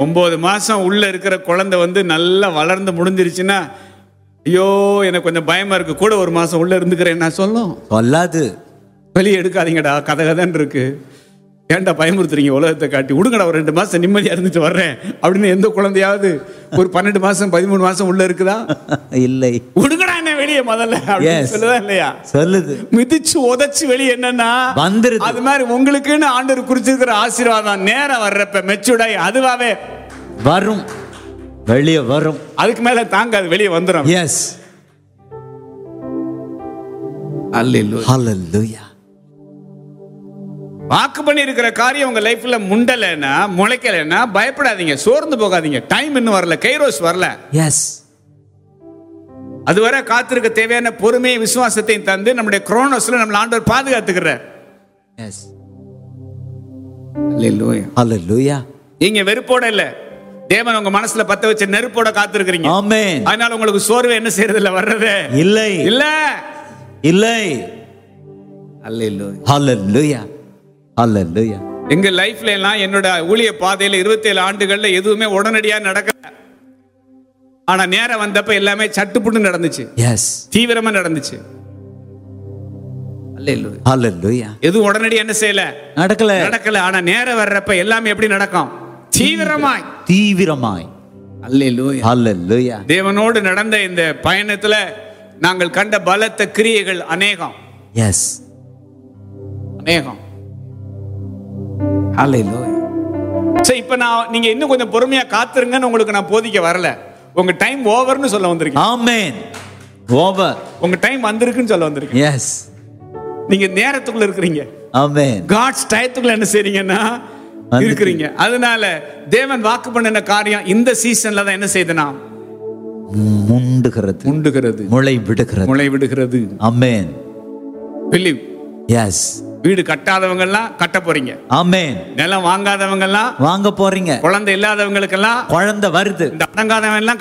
ஒன்பது மாசம் உள்ள இருக்கிற குழந்தை வந்து நல்லா வளர்ந்து முடிஞ்சிருச்சுன்னா ஐயோ எனக்கு கொஞ்சம் பயமா இருக்கு கூட ஒரு மாசம் உள்ள இருந்துக்கிறேன் நான் சொல்லும் சொல்லாது வெளியே எடுக்காதீங்கடா கதை கதைன்னு இருக்கு ஏன்டா பயமுறுத்துறீங்க உலகத்தை காட்டி விடுங்கடா ஒரு ரெண்டு மாசம் நிம்மதியா இருந்துட்டு வர்றேன் அப்படின்னு எந்த குழந்தையாவது ஒரு பன்னெண்டு மாசம் பதிமூணு மாசம் உள்ள இருக்குதா இல்லை விடுங்கடா என்ன வெளியே முதல்ல அப்படின்னு Yes. சொல்லுதா இல்லையா சொல்லுது மிதிச்சு உதைச்சு வெளியே என்னன்னா வந்துருது. அது மாதிரி உங்களுக்குன்னு ஆண்டவர் குறிச்சிருக்கிற ஆசீர்வாதம் நேரம் வர்றப்ப மெச்சுடாய் அதுவாவே வரும் வெளியே வரும் அதுக்கு மேல தாங்காது வெளியே வந்துடும் எஸ் அல்ல ஹalleluya வாக்கு பண்ணி இருக்கிற காரியம் உங்க லைஃப்ல முண்டலைன்னா முளைக்கலைன்னா பயப்படாதீங்க சோர்ந்து போகாதீங்க டைம் இன்னும் வரல கைரோஸ் வரல எஸ் அதுவரை காத்திருக்க தேவையான பொறுமையை விசுவாசத்தையும் தந்து நம்முடைய குரோனோஸ்ல நம்மள ஆண்டவர் பாதுகாத்துக்கிறார் எஸ் அல்லேலூயா. ஹalleluya நீங்க வெறுப்போட இல்ல தேவன் உங்க மனசுல பத்த வச்ச நெருப்போட காத்திருக்கிறீங்க ஆமென் அதனால உங்களுக்கு சோர்வு என்ன செய்யறது இல்ல வர்றது இல்லை இல்ல இல்லை அல்லேலூயா. ஹalleluya ஹalleluya எங்க லைஃப்ல எல்லாம் என்னோட ஊழிய பாதையில 27 ஆண்டுகள்ல எதுவுமே உடனடியா நடக்கல ஆனா நேரம் வந்தப்ப எல்லாமே சட்டுப்புட்டு நடந்துச்சு எஸ் தீவிரமா நடந்துச்சு அல்லேலூயா. ஹalleluya எதுவும் உடனடியா என்ன செய்யல நடக்கல நடக்கல ஆனா நேரம் வர்றப்ப எல்லாமே எப்படி நடக்கும் தீவிரமாய் தீவிரமாய் அல்லேலூயா. ஹalleluya தேவனோடு நடந்த இந்த பயணத்துல நாங்கள் கண்ட பலத்த கிரியைகள் அநேகம் எஸ் அநேகம் அல்லேலூயா. சரி இப்ப நான் நீங்க இன்னும் கொஞ்சம் பொறுமையா காத்துருங்கன்னு உங்களுக்கு நான் போதிக்க வரல உங்க டைம் ஓவர்னு சொல்ல வந்திருக்கேன் ஆமென் ஓவர் உங்க டைம் வந்திருக்குன்னு சொல்ல வந்திருக்கேன் எஸ் நீங்க நேரத்துக்குள்ள இருக்கிறீங்க ஆமென் காட்ஸ் டயத்துக்குள்ள என்ன செய்றீங்கன்னா வந்து- இருக்கிறீங்க அதனால தேவன் வாக்கு பண்ணின காரியம் இந்த சீசன்ல தான் என்ன செய்தனா முண்டுகிறது உண்டுகிறது முளை விடுகிறது முளை விடுகிறது ஆமென் பிலிவ் எஸ் வீடு கட்டாதவங்க எல்லாம் கட்ட போறீங்க ஆமென் நிலம் வாங்காதவங்க எல்லாம் வாங்க போறீங்க குழந்தை இல்லாதவங்களுக்கெல்லாம் குழந்தை வருது இந்த அடங்காதவன் எல்லாம்